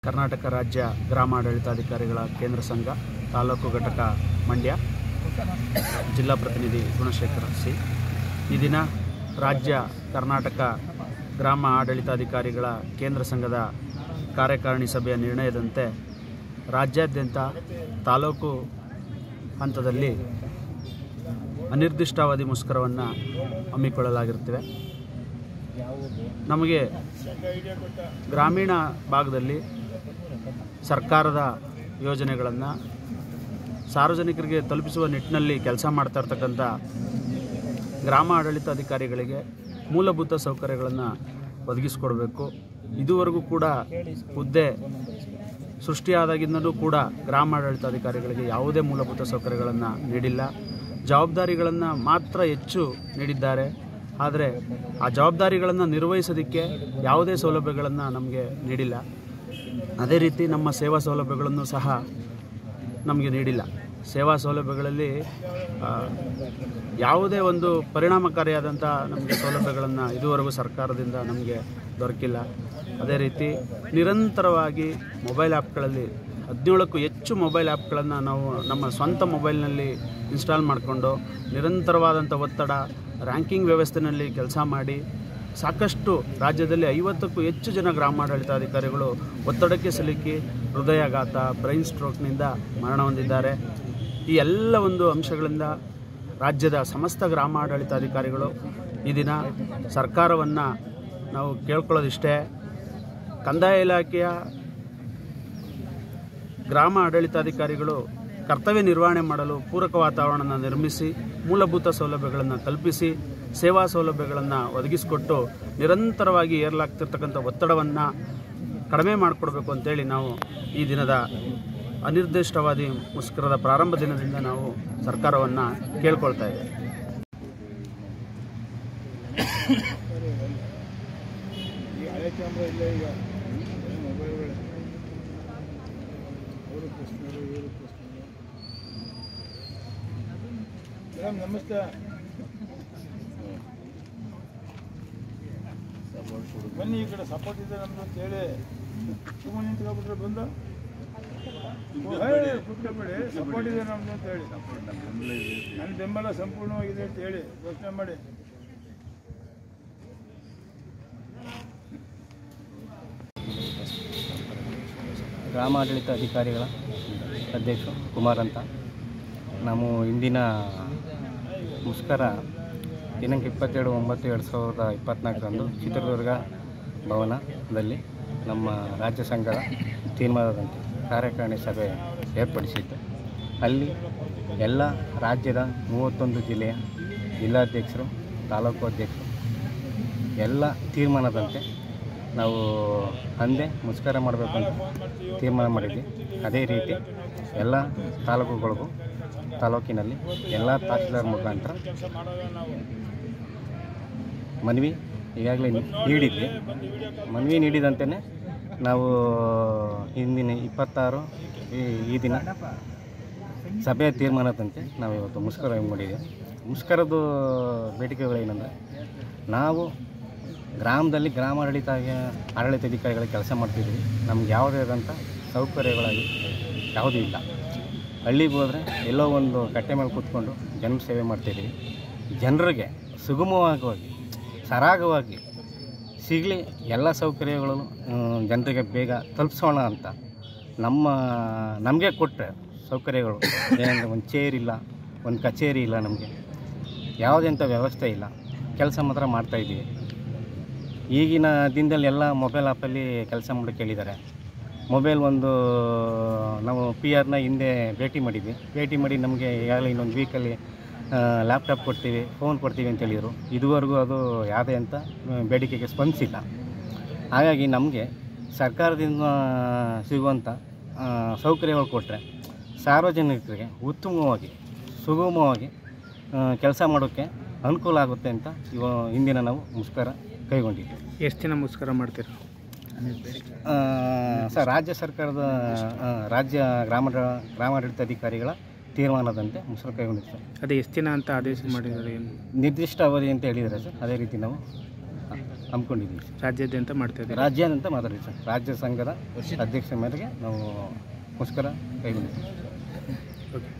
ಕರ್ನಾಟಕ ರಾಜ್ಯ ಗ್ರಾಮಾಡಳಿತಾಧಿಕಾರಿಗಳ ಕೇಂದ್ರ ಸಂಘ ತಾಲೂಕು ಘಟಕ ಮಂಡ್ಯ ಜಿಲ್ಲಾ ಪ್ರತಿನಿಧಿ ಗುಣಶೇಖರ್ ಸಿ ಈ ದಿನ ರಾಜ್ಯ ಕರ್ನಾಟಕ ಗ್ರಾಮ ಆಡಳಿತಾಧಿಕಾರಿಗಳ ಕೇಂದ್ರ ಸಂಘದ ಕಾರ್ಯಕಾರಿಣಿ ಸಭೆಯ ನಿರ್ಣಯದಂತೆ ರಾಜ್ಯಾದ್ಯಂತ ತಾಲೂಕು ಹಂತದಲ್ಲಿ ಅನಿರ್ದಿಷ್ಟಾವಧಿ ಮುಷ್ಕರವನ್ನು ಹಮ್ಮಿಕೊಳ್ಳಲಾಗಿರುತ್ತವೆ ನಮಗೆ ಗ್ರಾಮೀಣ ಭಾಗದಲ್ಲಿ ಸರ್ಕಾರದ ಯೋಜನೆಗಳನ್ನು ಸಾರ್ವಜನಿಕರಿಗೆ ತಲುಪಿಸುವ ನಿಟ್ಟಿನಲ್ಲಿ ಕೆಲಸ ಮಾಡ್ತಾ ಇರ್ತಕ್ಕಂಥ ಗ್ರಾಮ ಆಡಳಿತಾಧಿಕಾರಿಗಳಿಗೆ ಮೂಲಭೂತ ಸೌಕರ್ಯಗಳನ್ನು ಒದಗಿಸಿಕೊಡಬೇಕು ಇದುವರೆಗೂ ಕೂಡ ಹುದ್ದೆ ಸೃಷ್ಟಿಯಾದಾಗಿಂದಲೂ ಕೂಡ ಗ್ರಾಮ ಆಡಳಿತಾಧಿಕಾರಿಗಳಿಗೆ ಯಾವುದೇ ಮೂಲಭೂತ ಸೌಕರ್ಯಗಳನ್ನು ನೀಡಿಲ್ಲ ಜವಾಬ್ದಾರಿಗಳನ್ನು ಮಾತ್ರ ಹೆಚ್ಚು ನೀಡಿದ್ದಾರೆ ಆದರೆ ಆ ಜವಾಬ್ದಾರಿಗಳನ್ನು ನಿರ್ವಹಿಸೋದಕ್ಕೆ ಯಾವುದೇ ಸೌಲಭ್ಯಗಳನ್ನು ನಮಗೆ ನೀಡಿಲ್ಲ ಅದೇ ರೀತಿ ನಮ್ಮ ಸೇವಾ ಸೌಲಭ್ಯಗಳನ್ನು ಸಹ ನಮಗೆ ನೀಡಿಲ್ಲ ಸೇವಾ ಸೌಲಭ್ಯಗಳಲ್ಲಿ ಆ, ಯಾವುದೇ ಒಂದು ಪರಿಣಾಮಕಾರಿಯಾದಂಥ ನಮಗೆ ಸೌಲಭ್ಯಗಳನ್ನು ಇದುವರೆಗೂ ಸರ್ಕಾರದಿಂದ ನಮಗೆ ದೊರಕಿಲ್ಲ ಅದೇ ರೀತಿ ನಿರಂತರವಾಗಿ ಮೊಬೈಲ್ ಆ್ಯಪ್ಗಳಲ್ಲಿ ಹದಿನೇಳಕ್ಕೂ ಹೆಚ್ಚು ಮೊಬೈಲ್ ಆ್ಯಪ್ಗಳನ್ನು ನಾವು ನಮ್ಮ ಸ್ವಂತ ಮೊಬೈಲ್ನಲ್ಲಿ ಇನ್ಸ್ಟಾಲ್ ಮಾಡಿಕೊಂಡು ನಿರಂತರವಾದಂಥ ಒತ್ತಡ ರ್ಯಾಂಕಿಂಗ್ ವ್ಯವಸ್ಥೆಯಲ್ಲಿ ಕೆಲಸ ಮಾಡಿ ಸಾಕಷ್ಟು ರಾಜ್ಯದಲ್ಲಿ ಐವತ್ತಕ್ಕೂ ಹೆಚ್ಚು ಜನ ಗ್ರಾಮಾಡಳಿತಾಧಿಕಾರಿಗಳು ಒತ್ತಡಕ್ಕೆ ಸಿಲುಕಿ ಹೃದಯಾಘಾತ ಬ್ರೈನ್ ಸ್ಟ್ರೋಕ್ನಿಂದ ಮರಣ ಹೊಂದಿದ್ದಾರೆ ಈ ಎಲ್ಲ ಒಂದು ಅಂಶಗಳಿಂದ ರಾಜ್ಯದ ಸಮಸ್ತ ಗ್ರಾಮಾಡಳಿತಾಧಿಕಾರಿಗಳು ಈ ದಿನ ಸರ್ಕಾರವನ್ನು ನಾವು ಕೇಳ್ಕೊಳ್ಳೋದಿಷ್ಟೇ ಕಂದಾಯ ಇಲಾಖೆಯ ಗ್ರಾಮ ಆಡಳಿತಾಧಿಕಾರಿಗಳು ಕರ್ತವ್ಯ ನಿರ್ವಹಣೆ ಮಾಡಲು ಪೂರಕ ವಾತಾವರಣ ನಿರ್ಮಿಸಿ ಮೂಲಭೂತ ಸೌಲಭ್ಯಗಳನ್ನು ಕಲ್ಪಿಸಿ ಸೇವಾ ಸೌಲಭ್ಯಗಳನ್ನು ಒದಗಿಸಿಕೊಟ್ಟು ನಿರಂತರವಾಗಿ ಏರ್ಲಾಗ್ತಿರ್ತಕ್ಕಂಥ ಒತ್ತಡವನ್ನು ಕಡಿಮೆ ಮಾಡಿಕೊಡ್ಬೇಕು ಅಂತೇಳಿ ನಾವು ಈ ದಿನದ ಅನಿರ್ದಿಷ್ಟವಾದಿ ಮುಷ್ಕರದ ಪ್ರಾರಂಭ ದಿನದಿಂದ ನಾವು ಸರ್ಕಾರವನ್ನು ಕೇಳ್ಕೊಳ್ತಾ ಇದ್ದೇವೆ ಈ ಹಳೆ ಕ್ಯಾಮ್ರಾ ಇಲ್ಲ ಈಗ ಮೊಬೈಲ್ಗಳೇ ಅವರು ಕೃಷ್ಣರು ಇವರು ಕೃಷ್ಣರು ಮೇಡಮ್ ನಮಸ್ತೆ ಬನ್ನಿ ಈ ಕಡೆ ಸಪೋರ್ಟ್ ಇದೆ ನಮ್ದು ಅಂತ ಹೇಳಿ ಸುಮ್ಮನೆ ನಿಂತ್ಕೊಬಿಟ್ರೆ ಬಂದು ಏ, ಕೂತ್ಕೊಬೇಡಿ ಸಪೋರ್ಟ್ ಇದೆ ನಮ್ದು ಅಂತ ಹೇಳಿ ನನ್ನ ಬೆಂಬಲ ಸಂಪೂರ್ಣವಾಗಿದೆ ಅಂತ ಹೇಳಿ ಘೋಷಣೆ ಮಾಡಿ ಗ್ರಾಮಾಡಳಿತ ಅಧಿಕಾರಿಗಳ ಅಧ್ಯಕ್ಷ ಕುಮಾರ್ ಅಂತ ನಾವು ಇಂದಿನ ಮುಷ್ಕರ ದಿನಾಂಕ ಇಪ್ಪತ್ತೆರಡು ಒಂಬತ್ತು ಎರಡು ಸಾವಿರದ ಇಪ್ಪತ್ತ್ನಾಲ್ಕರಂದು ಚಿತ್ರದುರ್ಗ ಭವನದಲ್ಲಿ ನಮ್ಮ ರಾಜ್ಯ ಸಂಘದ ತೀರ್ಮಾನದಂತೆ ಕಾರ್ಯಕಾರಿಣಿ ಸಭೆ ಏರ್ಪಡಿಸಿದ್ದು ಅಲ್ಲಿ ಎಲ್ಲ ರಾಜ್ಯದ ಮೂವತ್ತೊಂದು ಜಿಲ್ಲೆಯ ಜಿಲ್ಲಾಧ್ಯಕ್ಷರು ತಾಲೂಕು ಅಧ್ಯಕ್ಷರು ಎಲ್ಲ ತೀರ್ಮಾನದಂತೆ ನಾವು ಅಂದೇ ಮುಷ್ಕರ ಮಾಡಬೇಕು ಅಂತ ತೀರ್ಮಾನ ಮಾಡಿದ್ವಿ ಅದೇ ರೀತಿ ಎಲ್ಲ ತಾಲೂಕುಗಳಿಗೂ ತಾಲೂಕಿನಲ್ಲಿ ಎಲ್ಲ ತಹಸೀಲ್ದಾರ್ ಮುಖಾಂತರ ಮನವಿ ಈಗಾಗಲೇ ನೀಡಿದ್ವಿ ಮನವಿ ನೀಡಿದಂತೆಯೇ ನಾವು ಹಿಂದಿನ ಇಪ್ಪತ್ತಾರು ಈ ಈ ದಿನ ಸಭೆಯ ತೀರ್ಮಾನದಂತೆ ನಾವು ಇವತ್ತು ಮುಷ್ಕರ ಮಾಡಿದ್ದೀವಿ ಮುಷ್ಕರದ್ದು ಬೇಡಿಕೆಗಳೇನೆಂದರೆ ನಾವು ಗ್ರಾಮದಲ್ಲಿ ಗ್ರಾಮಾಡಳಿತ ಆಡಳಿತಾಧಿಕಾರಿಗಳಿಗೆ ಕೆಲಸ ಮಾಡ್ತಿದ್ವಿ ನಮ್ಗೆ ಯಾವುದೇ ಆದಂಥ ಸೌಕರ್ಯಗಳಾಗಿ ಯಾವುದೂ ಇಲ್ಲ ಹಳ್ಳಿಗೆ ಹೋದರೆ ಎಲ್ಲೋ ಒಂದು ಕಟ್ಟೆ ಮೇಲೆ ಕೂತ್ಕೊಂಡು ಜನ ಸೇವೆ ಮಾಡ್ತಿದ್ದೀವಿ ಜನರಿಗೆ ಸುಗಮವಾಗಿ ಸರಾಗವಾಗಿ ಸಿಗಲಿ ಎಲ್ಲ ಸೌಕರ್ಯಗಳು ಜನರಿಗೆ ಬೇಗ ತಲುಪಿಸೋಣ ಅಂತ ನಮ್ಮ ನಮಗೆ ಕೊಟ್ಟರೆ ಸೌಕರ್ಯಗಳು ಏನಂದರೆ ಒಂದು ಚೇರ್ ಇಲ್ಲ ಒಂದು ಕಚೇರಿ ಇಲ್ಲ ನಮಗೆ ಯಾವುದೇ ಅಂಥ ವ್ಯವಸ್ಥೆ ಇಲ್ಲ ಕೆಲಸ ಮಾತ್ರ ಮಾಡ್ತಾಯಿದ್ದೀವಿ ಈಗಿನ ದಿನದಲ್ಲಿ ಎಲ್ಲ ಮೊಬೈಲ್ ಆ್ಯಪಲ್ಲಿ ಕೆಲಸ ಮಾಡೋಕ್ಕೆ ಹೇಳಿದ್ದಾರೆ ಮೊಬೈಲ್ ಒಂದು ನಾವು ಪಿ ಆರ್ನ ಹಿಂದೆ ಭೇಟಿ ಮಾಡಿದ್ವಿ ಭೇಟಿ ಮಾಡಿ ನಮಗೆ ಈಗಾಗಲೇ ಇನ್ನೊಂದು ವೀಕಲ್ಲಿ ಲ್ಯಾಪ್ಟಾಪ್ ಕೊಡ್ತೀವಿ ಫೋನ್ ಕೊಡ್ತೀವಿ ಅಂತ ಹೇಳಿದರು ಇದುವರೆಗೂ ಅದು ಯಾವುದೇ ಅಂತ ಆ, ಬೇಡಿಕೆಗೆ ಸ್ಪಂದಿಸಿಲ್ಲ ಹಾಗಾಗಿ ನಮಗೆ ಸರ್ಕಾರದಿಂದ ಸಿಗುವಂಥ ಆ, ಸೌಕರ್ಯಗಳು ಕೊಟ್ಟರೆ ಸಾರ್ವಜನಿಕರಿಗೆ ಉತ್ತಮವಾಗಿ ಸುಗಮವಾಗಿ ಕೆಲಸ ಮಾಡೋಕ್ಕೆ ಅನುಕೂಲ ಆಗುತ್ತೆ ಅಂತ ಇವ ಇಂದಿನ ನಾವು ಮುಷ್ಕರ ಕೈಗೊಂಡಿದ್ದೀವಿ ಎಷ್ಟು ದಿನ ಮುಷ್ಕರ ಮಾಡ್ತೀರಾ ಆ, ಸರ್ ರಾಜ್ಯ ಸರ್ಕಾರದ ಆ, ರಾಜ್ಯ ಗ್ರಾಮ ಗ್ರಾಮಾಡಳಿತಾಧಿಕಾರಿಗಳ ತೀರ್ಮಾನದಂತೆ ಮುಷ್ಕರ ಕೈಗೊಂಡಿದ್ದು ಸರ್ ಅದೇ ಎಷ್ಟು ದಿನ ಅಂತ ಆದೇಶ ಮಾಡಿದ್ದಾರೆ ಏನು ನಿರ್ದಿಷ್ಟ ಅವಧಿ ಅಂತ ಹೇಳಿದ್ದಾರೆ ಸರ್ ಅದೇ ರೀತಿ ನಾವು ಹಮ್ಮಿಕೊಂಡಿದ್ದೀವಿ ಸರ್ ರಾಜ್ಯಾದ್ಯಂತ ಮಾಡ್ತಾ ಇದ್ದೀವಿ ರಾಜ್ಯಾದ್ಯಂತ ಮಾತಾಡಿ ಸರ್ ರಾಜ್ಯ ಸಂಘದ ಅಧ್ಯಕ್ಷ ಮೇರೆಗೆ ನಾವು ಮುಷ್ಕರ ಕೈಗೊಂಡಿದ್ದೀವಿ ಓಕೆ